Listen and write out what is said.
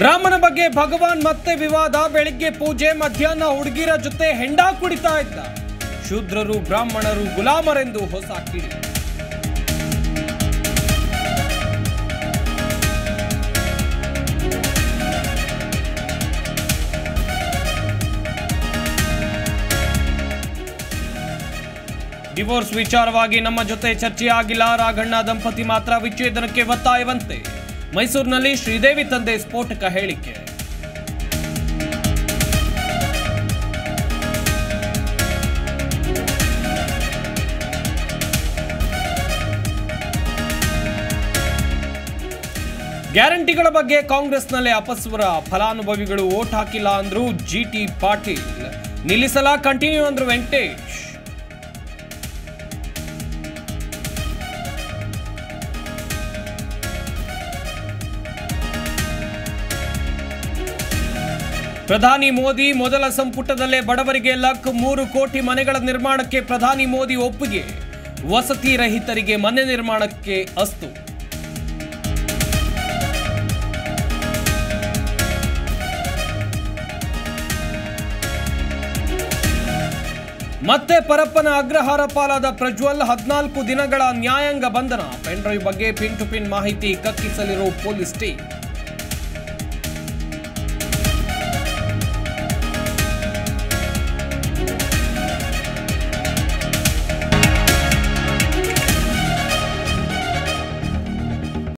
ರಾಮನ ಬಗ್ಗೆ ಭಗವಾನ್ ಮತ್ತೆ ವಿವಾದ ಬೆಳಿಗ್ಗೆ ಪೂಜೆ ಮಧ್ಯಾಹ್ನ ಹುಡುಗಿರ ಜೊತೆ ಹೆಂಡ ಕುಡಿತಾ ಇದ್ದ ಶೂದ್ರರು ಬ್ರಾಹ್ಮಣರು ಗುಲಾಮರೆಂದು ಹೊಸ ಕಿಡಿ ಡಿವೋರ್ಸ್ ವಿಚಾರವಾಗಿ ನಮ್ಮ ಜೊತೆ ಚರ್ಚೆ ಆಗಿಲ್ಲ ರಾಘಣ್ಣ ದಂಪತಿ ಮಾತ್ರ ವಿಚ್ಛೇದನಕ್ಕೆ ಒತ್ತಾಯವಂತೆ ಮೈಸೂರಿನಲ್ಲಿ ಶ್ರೀದೇವಿ ತಂದೆ ಸ್ಫೋಟಕ ಹೇಳಿಕೆ ಗ್ಯಾರಂಟಿಗಳ ಬಗ್ಗೆ ಕಾಂಗ್ರೆಸ್ನಲ್ಲೇ ಅಪಸ್ವರ ಫಲಾನುಭವಿಗಳು ಓಟ್ ಹಾಕಿಲ್ಲ ಅಂದ್ರು ಜಿಟಿ ಪಾಟೀಲ್ ನಿಲ್ಲಿಸಲ ಕಂಟಿನ್ಯೂ ಅಂದ್ರು ವೆಂಕಟೇಶ್ ಪ್ರಧಾನಿ ಮೋದಿ ಮೊದಲ ಸಂಪುಟದಲ್ಲೇ ಬಡವರಿಗೆ ಲಕ್ ಮೂರು ಕೋಟಿ ಮನೆಗಳ ನಿರ್ಮಾಣಕ್ಕೆ ಪ್ರಧಾನಿ ಮೋದಿ ಒಪ್ಪಿಗೆ ವಸತಿ ರಹಿತರಿಗೆ ಮನೆ ನಿರ್ಮಾಣಕ್ಕೆ ಅಸ್ತು ಮತ್ತೆ ಪರಪ್ಪನ ಅಗ್ರಹಾರ ಪಾಲಾದ ಪ್ರಜ್ವಲ್ ಹದಿನಾಲ್ಕು ದಿನಗಳ ನ್ಯಾಯಾಂಗ ಬಂಧನ ಪೆನ್ಡ್ರೈವ್ ಬಗ್ಗೆ ಪಿನ್ ಟು ಪಿನ್ ಮಾಹಿತಿ ಕಕ್ಕಿಸಲಿರೋ ಪೊಲೀಸ್ ಟೀಮ್